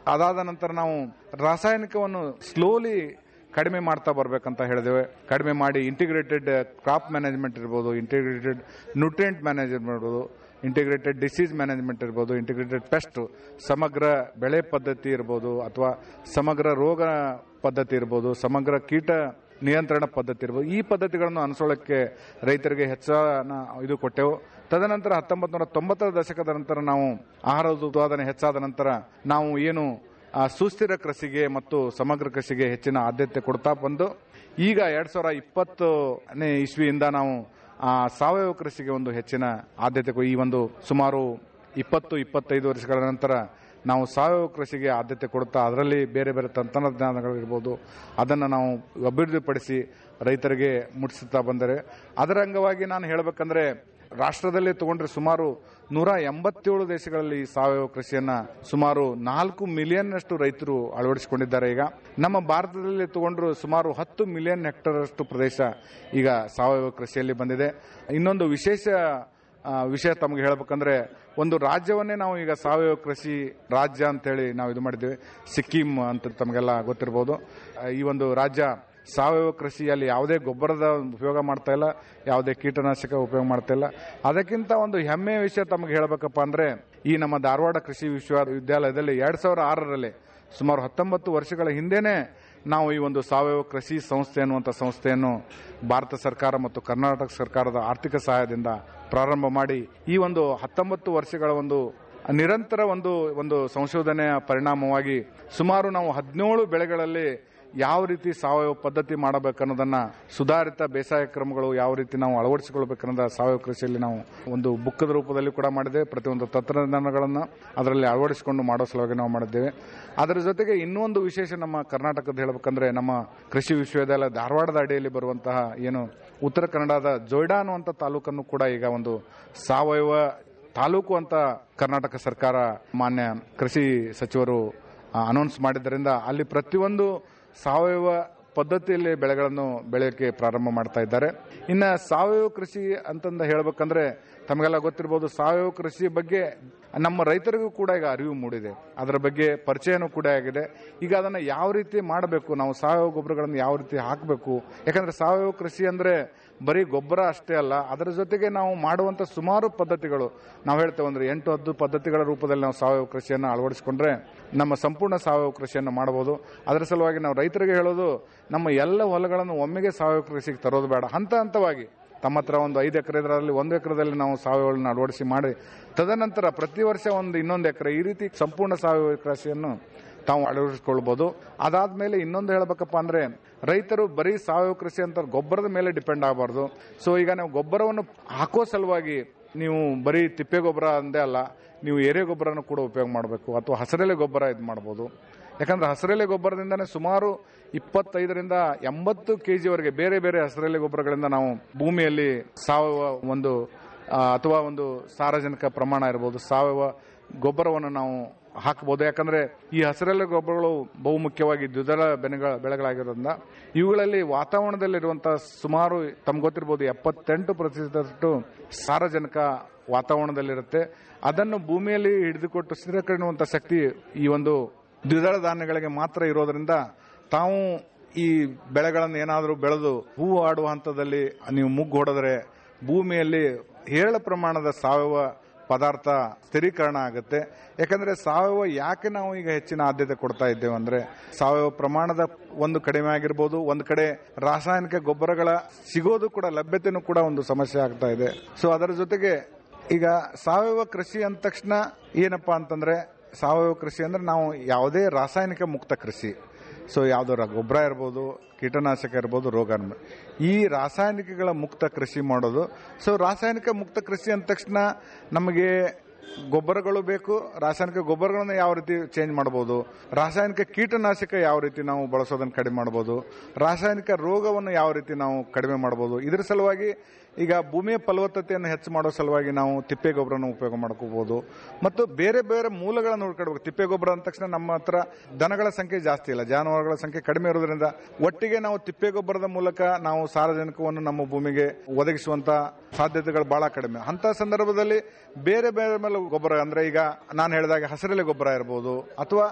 ಅದಾದ ನಂತರ ನಾವು ರಾಸಾಯನಿಕವನ್ನು ಸ್ಲೋಲಿ ಕಡಿಮೆ ಮಾಡ್ತಾ ಬರ್ಬೇಕಂತ ಹೇಳಿದೇವೆ ಕಡಿಮೆ ಮಾಡಿ ಇಂಟಿಗ್ರೇಟೆಡ್ ಕ್ರಾಪ್ ಮ್ಯಾನೇಜ್ಮೆಂಟ್ ಇರ್ಬೋದು ಇಂಟಿಗ್ರೇಟೆಡ್ ನ್ಯೂಟ್ರಿಯೆಂಟ್ ಮ್ಯಾನೇಜ್ಮೆಂಟ್ ಇರ್ಬೋದು ಇಂಟಿಗ್ರೇಟೆಡ್ ಡಿಸೀಸ್ ಮ್ಯಾನೇಜ್ಮೆಂಟ್ ಇರ್ಬೋದು ಇಂಟಿಗ್ರೇಟೆಡ್ ಪೆಸ್ಟ್ ಸಮಗ್ರ ಬೆಳೆ ಪದ್ಧತಿ ಇರ್ಬೋದು ಅಥವಾ ಸಮಗ್ರ ರೋಗ ಪದ್ಧತಿ ಇರ್ಬೋದು ಸಮಗ್ರ ಕೀಟ ನಿಯಂತ್ರಣ ಪದ್ಧತಿ ಇರ್ಬೋದು ಈ ಪದ್ಧತಿಗಳನ್ನು ಅನುಸರಿಸೋಕೆ ರೈತರಿಗೆ ಹೆಚ್ಚಾನ ಇದು ಕೊಟ್ಟೆವು ತದನಂತರ ಹತ್ತೊಂಬತ್ತು ನೂರ ತೊಂಬತ್ತರ ದಶಕದ ನಂತರ ನಾವು ಆಹಾರ ಉತ್ಪಾದನೆ ಹೆಚ್ಚಾದ ನಂತರ ನಾವು ಏನು ಆ, ಸುಸ್ಥಿರ ಕೃಷಿಗೆ ಮತ್ತು ಸಮಗ್ರ ಕೃಷಿಗೆ ಹೆಚ್ಚಿನ ಆದ್ಯತೆ ಕೊಡ್ತಾ ಬಂದು ಈಗ ಎರಡ್ ಸಾವಿರ ಇಪ್ಪತ್ತನೇ ಇಸ್ವಿಯಿಂದ ನಾವು ಆ, ಸಾವಯವ ಕೃಷಿಗೆ ಒಂದು ಹೆಚ್ಚಿನ ಆದ್ಯತೆ ಕೊ- ಈ ಒಂದು ಸುಮಾರು ಇಪ್ಪತ್ತು ಇಪ್ಪತ್ತೈದು ವರ್ಷಗಳ ನಂತರ ನಾವು ಸಾವಯವ ಕೃಷಿಗೆ ಆದ್ಯತೆ ಕೊಡುತ್ತಾ ಅದರಲ್ಲಿ ಬೇರೆ ಬೇರೆ ತಂತ್ರಜ್ಞಾನಗಳಿರ್ಬೋದು ಅದನ್ನು ನಾವು ಅಭಿವೃದ್ಧಿಪಡಿಸಿ ರೈತರಿಗೆ ಮುಟ್ಟಿಸುತ್ತಾ ಬಂದರೆ ಅದರ ಅಂಗವಾಗಿ ನಾನು ಹೇಳಬೇಕಂದ್ರೆ ರಾಷ್ಟ್ರದಲ್ಲಿ ತಗೊಂಡ್ರೆ ಸುಮಾರು ನೂರ ಎಂಬತ್ತೇಳು ದೇಶಗಳಲ್ಲಿ ಈ ಸಾವಯವ ಕೃಷಿಯನ್ನ ಸುಮಾರು ನಾಲ್ಕು ಮಿಲಿಯನ್ ಅಷ್ಟು ರೈತರು ಅಳವಡಿಸಿಕೊಂಡಿದ್ದಾರೆ ಈಗ ನಮ್ಮ ಭಾರತದಲ್ಲಿ ತಗೊಂಡ್ರು ಸುಮಾರು ಹತ್ತು ಮಿಲಿಯನ್ ಹೆಕ್ಟರ್ ಅಷ್ಟು ಪ್ರದೇಶ ಈಗ ಸಾವಯವ ಕೃಷಿಯಲ್ಲಿ ಬಂದಿದೆ ಇನ್ನೊಂದು ವಿಶೇಷ ಆ, ವಿಷಯ ತಮಗೆ ಹೇಳಬೇಕಂದ್ರೆ ಒಂದು ರಾಜ್ಯವನ್ನೇ ನಾವು ಈಗ ಸಾವಯವ ಕೃಷಿ ರಾಜ್ಯ ಅಂತೇಳಿ ನಾವು ಇದು ಮಾಡಿದ್ದೇವೆ ಸಿಕ್ಕಿಂ ಅಂತ ತಮಗೆಲ್ಲ ಗೊತ್ತಿರಬಹುದು ಆ, ಈ ಒಂದು ರಾಜ್ಯ ಸಾವಯವ ಕೃಷಿಯಲ್ಲಿ ಯಾವುದೇ ಗೊಬ್ಬರದ ಉಪಯೋಗ ಮಾಡ್ತಾ ಇಲ್ಲ ಯಾವುದೇ ಕೀಟನಾಶಕ ಉಪಯೋಗ ಮಾಡ್ತಾ ಇಲ್ಲ ಅದಕ್ಕಿಂತ ಒಂದು ಹೆಮ್ಮೆಯ ವಿಷಯ ತಮಗೆ ಹೇಳಬೇಕಪ್ಪ ಅಂದ್ರೆ ಈ ನಮ್ಮ ಧಾರವಾಡ ಕೃಷಿ ವಿಶ್ವವಿದ್ಯಾಲಯದಲ್ಲಿ ಎರಡ್ ಸಾವಿರ ಆರರಲ್ಲಿ ಸುಮಾರು ಹತ್ತೊಂಬತ್ತು ವರ್ಷಗಳ ಹಿಂದೆನೆ ನಾವು ಈ ಒಂದು ಸಾವಯವ ಕೃಷಿ ಸಂಸ್ಥೆ ಅನ್ನುವಂಥ ಸಂಸ್ಥೆಯನ್ನು ಭಾರತ ಸರ್ಕಾರ ಮತ್ತು ಕರ್ನಾಟಕ ಸರ್ಕಾರದ ಆರ್ಥಿಕ ಸಹಾಯದಿಂದ ಪ್ರಾರಂಭ ಮಾಡಿ ಈ ಒಂದು ಹತ್ತೊಂಬತ್ತು ವರ್ಷಗಳ ಒಂದು ನಿರಂತರ ಒಂದು ಒಂದು ಸಂಶೋಧನೆಯ ಪರಿಣಾಮವಾಗಿ ಸುಮಾರು ನಾವು ಹದಿನೇಳು ಬೆಳೆಗಳಲ್ಲಿ ಯಾವ ರೀತಿ ಸಾವಯವ ಪದ್ಧತಿ ಮಾಡಬೇಕನ್ನೋದನ್ನ ಸುಧಾರಿತ ಬೇಸಾಯ ಕ್ರಮಗಳು ಯಾವ ರೀತಿ ನಾವು ಅಳವಡಿಸಿಕೊಳ್ಬೇಕನ್ನೋದ ಸಾವಯವ ಕೃಷಿಯಲ್ಲಿ ನಾವು ಒಂದು ಬುಕ್ಕದ ರೂಪದಲ್ಲಿ ಕೂಡ ಮಾಡಿದ್ದೇವೆ ಪ್ರತಿಯೊಂದು ತಂತ್ರಜ್ಞಾನಗಳನ್ನು ಅದರಲ್ಲಿ ಅಳವಡಿಸಿಕೊಂಡು ಮಾಡೋ ಸಲುವಾಗಿ ನಾವು ಮಾಡಿದ್ದೇವೆ ಅದರ ಜೊತೆಗೆ ಇನ್ನೊಂದು ವಿಶೇಷ ನಮ್ಮ ಕರ್ನಾಟಕದ ಹೇಳಬೇಕಂದ್ರೆ ನಮ್ಮ ಕೃಷಿ ವಿಶ್ವವಿದ್ಯಾಲಯ ಧಾರವಾಡದ ಅಡಿಯಲ್ಲಿ ಬರುವಂತಹ ಏನು ಉತ್ತರ ಕನ್ನಡದ ಜೊಯ್ಡಾ ಅನ್ನುವಂಥ ತಾಲೂಕನ್ನು ಕೂಡ ಈಗ ಒಂದು ಸಾವಯವ ತಾಲೂಕು ಅಂತ ಕರ್ನಾಟಕ ಸರ್ಕಾರ ಮಾನ್ಯ ಕೃಷಿ ಸಚಿವರು ಅನೌನ್ಸ್ ಮಾಡಿದ್ದರಿಂದ ಅಲ್ಲಿ ಪ್ರತಿಯೊಂದು ಸಾವಯವ ಪದ್ಧತಿಯಲ್ಲಿ ಬೆಳೆಗಳನ್ನು ಬೆಳೆಯೋಕೆ ಪ್ರಾರಂಭ ಮಾಡ್ತಾ ಇದ್ದಾರೆ ಇನ್ನು ಸಾವಯವ ಕೃಷಿ ಅಂತಂದ ಹೇಳ್ಬೇಕಂದ್ರೆ ತಮಗೆಲ್ಲ ಗೊತ್ತಿರಬಹುದು ಸಾವಯವ ಕೃಷಿ ಬಗ್ಗೆ ನಮ್ಮ ರೈತರಿಗೂ ಕೂಡ ಈಗ ಅರಿವು ಮೂಡಿದೆ ಅದರ ಬಗ್ಗೆ ಪರಿಚಯನೂ ಕೂಡ ಆಗಿದೆ ಈಗ ಅದನ್ನು ಯಾವ ರೀತಿ ಮಾಡಬೇಕು ನಾವು ಸಾವಯವ ಗೊಬ್ಬರಗಳನ್ನು ಯಾವ ರೀತಿ ಹಾಕಬೇಕು ಯಾಕಂದ್ರೆ ಸಾವಯವ ಕೃಷಿ ಅಂದ್ರೆ ಬರೀ ಗೊಬ್ಬರ ಅಷ್ಟೇ ಅಲ್ಲ ಅದರ ಜೊತೆಗೆ ನಾವು ಮಾಡುವಂತ ಸುಮಾರು ಪದ್ಧತಿಗಳು ನಾವು ಹೇಳ್ತೇವೆ ಅಂದ್ರೆ ಎಂಟು ಹತ್ತು ಪದ್ಧತಿಗಳ ರೂಪದಲ್ಲಿ ನಾವು ಸಾವಯವ ಕೃಷಿಯನ್ನು ಅಳವಡಿಸಿಕೊಂಡ್ರೆ ನಮ್ಮ ಸಂಪೂರ್ಣ ಸಾವಯವ ಕೃಷಿಯನ್ನು ಮಾಡಬಹುದು ಅದರ ಸಲುವಾಗಿ ನಾವು ರೈತರಿಗೆ ಹೇಳೋದು ನಮ್ಮ ಎಲ್ಲ ಹೊಲಗಳನ್ನು ಒಮ್ಮೆಗೆ ಸಾವಯವ ಕೃಷಿಗೆ ತರೋದು ಬೇಡ ಹಂತ ಹಂತವಾಗಿ ತಮ್ಮ ಹತ್ರ ಒಂದು ಐದು ಎಕರೆ ಇದರಲ್ಲಿ ಒಂದು ಎಕರೆದಲ್ಲಿ ನಾವು ಸಾವಯವನ್ನ ಅಳವಡಿಸಿ ಮಾಡಿ ತದನಂತರ ಪ್ರತಿ ವರ್ಷ ಒಂದು ಇನ್ನೊಂದು ಎಕರೆ ಈ ರೀತಿ ಸಂಪೂರ್ಣ ಸಾವಯವ ಕೃಷಿಯನ್ನು ತಾವು ಅಳವಡಿಸಿಕೊಳ್ಬಹುದು ಅದಾದ್ಮೇಲೆ ಇನ್ನೊಂದು ಹೇಳಬೇಕಪ್ಪ ಅಂದ್ರೆ ರೈತರು ಬರೀ ಸಾವಯವ ಕೃಷಿ ಅಂತ ಗೊಬ್ಬರದ ಮೇಲೆ ಡಿಪೆಂಡ್ ಆಗಬಾರ್ದು ಸೊ ಈಗ ನಾವು ಗೊಬ್ಬರವನ್ನು ಹಾಕೋ ಸಲುವಾಗಿ ನೀವು ಬರೀ ತಿಪ್ಪೆ ಗೊಬ್ಬರ ಅಂದೇ ಅಲ್ಲ ನೀವು ಎರೆ ಗೊಬ್ಬರನ ಕೂಡ ಉಪಯೋಗ ಮಾಡಬೇಕು ಅಥವಾ ಹಸಿರೆಲೆ ಗೊಬ್ಬರ ಇದು ಮಾಡ್ಬೋದು ಯಾಕಂದ್ರೆ ಹಸಿರೆಲೆ ಗೊಬ್ಬರದಿಂದನೇ ಸುಮಾರು ಇಪ್ಪತ್ತೈದರಿಂದ ಎಂಬತ್ತು ಕೆಜಿವರೆಗೆ ಬೇರೆ ಬೇರೆ ಹಸಿರೆಲೆ ಗೊಬ್ಬರಗಳಿಂದ ನಾವು ಭೂಮಿಯಲ್ಲಿ ಸಾವಯವ ಒಂದು ಆ, ಅಥವಾ ಒಂದು ಸಾರಜನಕ ಪ್ರಮಾಣ ಇರಬಹುದು ಸಾವಯವ ಗೊಬ್ಬರವನ್ನು ನಾವು ಹಾಕಬಹುದು ಯಾಕಂದ್ರೆ ಈ ಹಸಿರೆಲೆ ಗೊಬ್ಬರಗಳು ಬಹುಮುಖ್ಯವಾಗಿ ದ್ವಿದಳ ಬೆಳೆಗಳ ಬೆಳೆಗಳಾಗಿರೋದ್ರಿಂದ ಇವುಗಳಲ್ಲಿ ವಾತಾವರಣದಲ್ಲಿರುವಂತಹ ಸುಮಾರು ತಮ್ಗೆ ಗೊತ್ತಿರಬಹುದು ಎಪ್ಪತ್ತೆಂಟು ಪ್ರತಿಶತದಷ್ಟು ಸಾರಜನಕ ವಾತಾವರಣದಲ್ಲಿರುತ್ತೆ ಅದನ್ನು ಭೂಮಿಯಲ್ಲಿ ಹಿಡಿದುಕೊಟ್ಟು ಸ್ಥಿರೀಕರಿಸುವಂತ ಶಕ್ತಿ ಈ ಒಂದು ದ್ವಿದಳ ಧಾನ್ಯಗಳಿಗೆ ಮಾತ್ರ ಇರೋದ್ರಿಂದ ತಾವು ಈ ಬೆಳೆಗಳನ್ನು ಏನಾದರೂ ಬೆಳೆದು ಹೂವು ಆಡುವ ಹಂತದಲ್ಲಿ ನೀವು ಮುಗ್ಗು ಹೊಡೆದ್ರೆ ಭೂಮಿಯಲ್ಲಿ ಹೇರಳ ಪ್ರಮಾಣದ ಸಾವಯವ ಪದಾರ್ಥ ಸ್ಥಿರೀಕರಣ ಆಗುತ್ತೆ ಯಾಕಂದ್ರೆ ಸಾವಯವ ಯಾಕೆ ನಾವು ಈಗ ಹೆಚ್ಚಿನ ಆದ್ಯತೆ ಕೊಡ್ತಾ ಇದ್ದೇವೆ ಅಂದ್ರೆ ಸಾವಯವ ಪ್ರಮಾಣದ ಒಂದು ಕಡಿಮೆ ಆಗಿರ್ಬೋದು ಒಂದು ಕಡೆ ರಾಸಾಯನಿಕ ಗೊಬ್ಬರಗಳ ಸಿಗೋದು ಕೂಡ ಲಭ್ಯತೆನೂ ಕೂಡ ಒಂದು ಸಮಸ್ಯೆ ಆಗ್ತಾ ಇದೆ ಸೊ ಅದರ ಜೊತೆಗೆ ಈಗ ಸಾವಯವ ಕೃಷಿ ಅಂದ ತಕ್ಷಣ ಏನಪ್ಪಾ ಅಂತಂದ್ರೆ ಸಾವಯವ ಕೃಷಿ ಅಂದ್ರೆ ನಾವು ಯಾವುದೇ ರಾಸಾಯನಿಕ ಮುಕ್ತ ಕೃಷಿ ಸೊ ಯಾವ್ದಾರ ಗೊಬ್ಬರ ಇರ್ಬೋದು ಕೀಟನಾಶಕ ಇರ್ಬೋದು ರೋಗ ಇರ್ಬೋದು. ಈ ರಾಸಾಯನಿಕಗಳ ಮುಕ್ತ ಕೃಷಿ ಮಾಡೋದು ಸೊ ರಾಸಾಯನಿಕ ಮುಕ್ತ ಕೃಷಿ ಅಂದ ತಕ್ಷಣ ನಮಗೆ ಗೊಬ್ಬರಗಳು ಬೇಕು ರಾಸಾಯನಿಕ ಗೊಬ್ಬರಗಳನ್ನ ಯಾವ ರೀತಿ ಚೇಂಜ್ ಮಾಡಬಹುದು ರಾಸಾಯನಿಕ ಕೀಟನಾಶಕ ಯಾವ ರೀತಿ ನಾವು ಬಳಸೋದನ್ನು ಕಡಿಮೆ ಮಾಡಬಹುದು ರಾಸಾಯನಿಕ ರೋಗವನ್ನು ಯಾವ ರೀತಿ ನಾವು ಕಡಿಮೆ ಮಾಡಬಹುದು ಇದರ ಸಲುವಾಗಿ ಈಗ ಭೂಮಿಯ ಫಲವತ್ತತೆಯನ್ನು ಹೆಚ್ಚು ಮಾಡೋ ಸಲುವಾಗಿ ನಾವು ತಿಪ್ಪೆ ಗೊಬ್ಬರನ ಉಪಯೋಗ ಮಾಡ್ಕೋಬಹುದು ಮತ್ತು ಬೇರೆ ಬೇರೆ ಮೂಲಗಳನ್ನು ನೋಡ್ಕೊಳ್ಬೇಕು ತಿಪ್ಪೆ ಗೊಬ್ಬರ ಅಂದ ತಕ್ಷಣ ನಮ್ಮ ಹತ್ರ ದನಗಳ ಸಂಖ್ಯೆ ಜಾಸ್ತಿ ಇಲ್ಲ ಜಾನುವಾರುಗಳ ಸಂಖ್ಯೆ ಕಡಿಮೆ ಇರೋದ್ರಿಂದ ಒಟ್ಟಿಗೆ ನಾವು ತಿಪ್ಪೆ ಗೊಬ್ಬರದ ಮೂಲಕ ನಾವು ಸಾರಜನಕವನ್ನು ನಮ್ಮ ಭೂಮಿಗೆ ಒದಗಿಸುವಂತ ಸಾಧ್ಯತೆಗಳು ಬಹಳ ಕಡಿಮೆ ಅಂತ ಸಂದರ್ಭದಲ್ಲಿ ಬೇರೆ ಬೇರೆ ಮೇಲೆ ಗೊಬ್ಬರ ಅಂದ್ರೆ ಈಗ ನಾನು ಹೇಳಿದಾಗ ಹಸಿರೆಲೆ ಗೊಬ್ಬರ ಇರಬಹುದು ಅಥವಾ